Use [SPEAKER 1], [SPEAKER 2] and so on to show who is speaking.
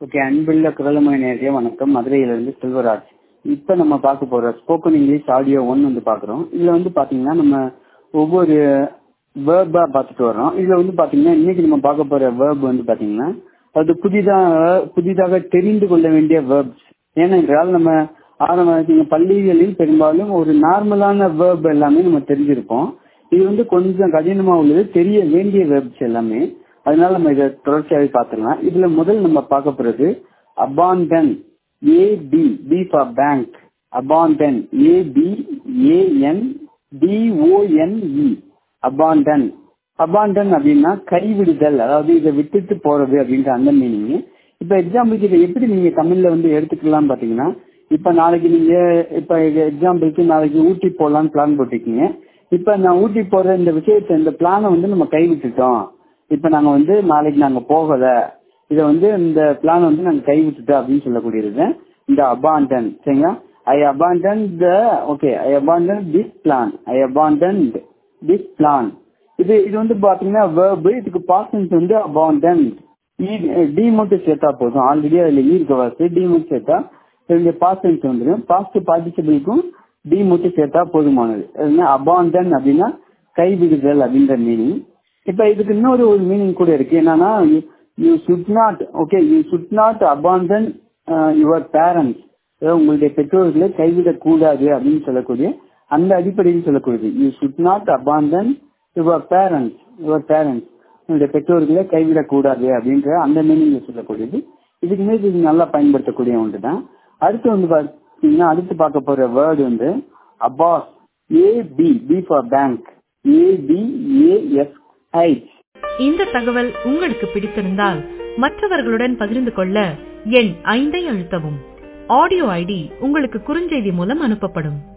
[SPEAKER 1] okay அன்புள்ள குரலமொழி நேரடிய வணக்கம் மதுரையிலிருந்து செல்வராஜ் இப்போ நம்ம பார்க்க போற ஸ்போக்கன் இங்கிலீஷ் ஆடியோ ஒன் வந்து பார்க்குறோம் இதில் வந்து பார்த்தீங்கன்னா நம்ம ஒவ்வொரு வேர்பா பார்த்துட்டு வரோம் இதில் வந்து பார்த்தீங்கன்னா இன்னைக்கு நம்ம பார்க்க போற வேர்ப் வந்து பார்த்தீங்கன்னா அது புதிதாக புதிதாக தெரிந்து கொள்ள வேண்டிய வேர்ப்ஸ் ஏனென்றால் நம்ம ஆரம்ப நீங்க பள்ளிகளில் பெரும்பாலும் ஒரு நார்மலான வேர்ப் எல்லாமே நம்ம தெரிஞ்சிருப்போம் இது வந்து கொஞ்சம் கடினமா உள்ளது தெரிய வேண்டிய வேர்ப்ஸ் எல்லாமே அதனால நம்ம இதை தொடர்ச்சியாகவே பார்த்துக்கலாம் இதுல முதல் நம்ம பார்க்க போறது abandon A B B for bank abandon A B A N D O N E abandon abandon அப்படின்னா கைவிடுதல் அதாவது இதை விட்டுட்டு போறது அப்படின்ற அந்த மீனிங் இப்ப எக்ஸாம்பிளுக்கு இதை எப்படி நீங்க தமிழ்ல வந்து எடுத்துக்கலாம் பாத்தீங்கன்னா இப்ப நாளைக்கு நீங்க இப்ப எக்ஸாம்பிளுக்கு நாளைக்கு ஊட்டி போடலான்னு பிளான் போட்டிருக்கீங்க இப்ப நான் ஊட்டி போற இந்த விஷயத்த இந்த பிளானை வந்து நம்ம கைவிட்டுட்டோம் இப்ப நாங்க வந்து நாளைக்கு நாங்க போகல இதை வந்து இந்த பிளான் வந்து நாங்க கைவிட்டுட்டோம் அப்படின்னு சொல்லக்கூடியது இந்த அபாண்டன் சரிங்களா I abandon the okay I abandon this plan I abandon this plan இது இது வந்து பாத்தீங்கன்னா வேர்பு இதுக்கு பாசன்ஸ் வந்து அபாண்டன் டி மட்டும் சேர்த்தா போதும் ஆல்ரெடி அதுல ஈ இருக்க வாசி டி மட்டும் சேர்த்தா இதனுடைய பாஸ்டன்ஸ் வந்துடும் பாஸ்ட் பார்ட்டிசிபிளுக்கும் டி மட்டும் சேர்த்தா போதுமானது அபாண்டன் அப்படின்னா கைவிடுதல் அப்படின்ற மீனிங் இப்ப இதுக்கு இன்னொரு ஒரு மீனிங் கூட இருக்கு என்னன்னா you should not okay you should not abandon your parents உங்களுடைய பெற்றோர்களை கைவிடக் கூடாது அப்படின்னு சொல்லக்கூடிய அந்த அடிப்படையில் சொல்லக்கூடியது you should not abandon your parents your parents உங்களுடைய பெற்றோர்களை கைவிடக்கூடாது அப்படின்ற அந்த மீனிங்ல சொல்லக்கூடியது இதுக்குமே இது நல்லா பயன்படுத்தக்கூடிய ஒன்று தான் அடுத்து வந்து பார்த்தீங்கன்னா அடுத்து பார்க்க போற வேர்டு வந்து abash A B B for bank A B A S H
[SPEAKER 2] இந்த தகவல் உங்களுக்கு பிடித்திருந்தால் மற்றவர்களுடன் பகிர்ந்து கொள்ள எண் ஐந்தை அழுத்தவும் ஆடியோ ஐடி உங்களுக்கு குறுஞ்செய்தி மூலம் அனுப்பப்படும்